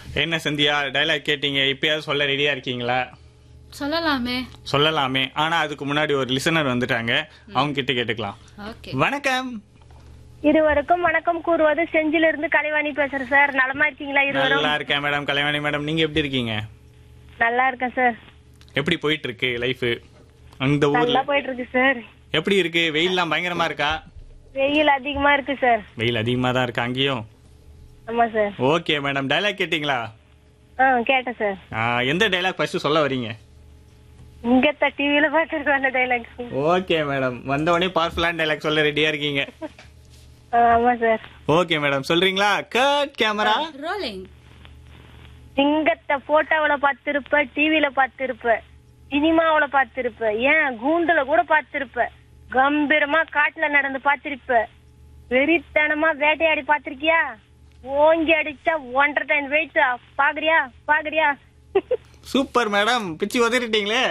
என்ன சந்தியா டைலாக் கேட்டீங்க இப்பயாவது சொல்ல ரெடியா இருக்கீங்களா சொல்லலாமே சொல்லலாமே ஆனா அதுக்கு முன்னாடி ஒரு லிசனர் வந்துட்டாங்க அவங்க கிட்ட கேட்டுக்கலாம் ஓகே வணக்கம் இருவருக்கும் வணக்கம் கூறுவது செஞ்சில இருந்து கலைவாணி பேசுறேன் சார் நலமா இருக்கீங்களா இருவரும் நல்லா இருக்கேன் மேடம் கலைவாணி மேடம் நீங்க எப்படி இருக்கீங்க நல்லா இருக்கேன் சார் எப்படி போயிட்டு இருக்கு லைஃப் அந்த ஊர்ல நல்லா போயிட்டு இருக்கு சார் எப்படி இருக்கு வெயில்லாம் பயங்கரமா இருக்கா வெயில் அதிகமா இருக்கு சார் வெயில் அதிகமா தான் இருக்கு அங்கேயும் ஆமா சார் ஓகே மேடம் டைலாக் கேட்டிங்களா ஆ கேட்டேன் சார் ஆ, எந்த டைலாக் ஃபர்ஸ்ட் சொல்ல வரீங்க இங்கத்த டிவில பாத்துருக்கோம் அந்த டைலாக் ஓகே மேடம் வந்த உடனே பவர்ஃபுல்லான டைலாக் சொல்ல ரெடியா இருக்கீங்க ஆமா சார் ஓகே மேடம் சொல்றீங்களா கட் கேமரா ரோலிங் சிங்கத்தை போட்டோவுல பார்த்திருப்ப டிவில பார்த்திருப்ப சினிமாவுல பார்த்திருப்ப ஏன் கூண்டுல கூட பார்த்திருப்ப கம்பீரமா காட்டுல நடந்து பார்த்திருப்ப வெறித்தனமா வேட்டையாடி பார்த்திருக்கியா ஓங்கி அடிச்சா ஒன்றரை டைம் வெயிட் பாக்குறியா பாக்குறியா சூப்பர் மேடம் பிச்சு உதறிட்டீங்களே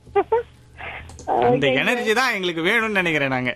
இந்த எனர்ஜி தான் எங்களுக்கு வேணும்னு நினைக்கிறேன் நாங்க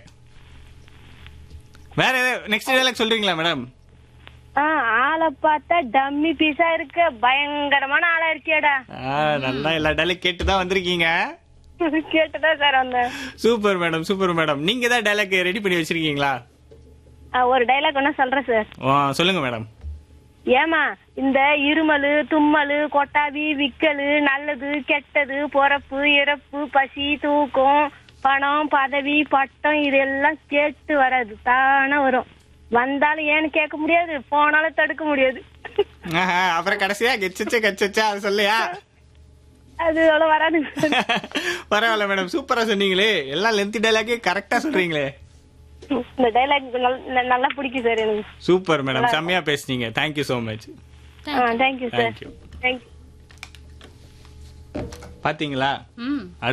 வேற நெக்ஸ்ட் டைலாக் சொல்றீங்களா மேடம் ஆ, ஆளை பார்த்தா டம்மி பீஸா இருக்க பயங்கரமான ஆளா இருக்கியாடா நல்லா எல்லா டைலாக் கேட்டு தான் வந்திருக்கீங்க கேட்டுதா சார் வந்தேன் சூப்பர் மேடம் சூப்பர் மேடம் நீங்க தான் டைலாக் ரெடி பண்ணி வச்சிருக்கீங்களா ஆ, ஒரு டைலாக் ஒன்னா சொல்றேன் சார் ஆ, சொல்லுங்க மேடம் ஏமா இந்த இருமலு தும்மலு கொட்டாவி விக்கலு நல்லது கெட்டது பொறப்பு இறப்பு பசி தூக்கம் பணம் பதவி பட்டம் இதெல்லாம் கேட்டு வராது தானா வரும் வந்தாலும் ஏன்னு கேட்க முடியாது போனாலும் தடுக்க முடியாது ஆஹா, அப்புறம் கடைசியா கெச்சச்சே கெச்சச்சா அது சொல்லையா அது அவ்வளவு வராது பரவாயில்ல மேடம் சூப்பரா சொன்னீங்களே எல்லாம் லென்த் டைலாக்கே கரெக்டா சொல்றீங்களே இந்த டைலாக் நல்லா பிடிக்கும் சார் எனக்கு சூப்பர் மேடம் செம்மையா பேசுனீங்க thank you so much thank you sir thank you thank you பாத்தீங்களா ம்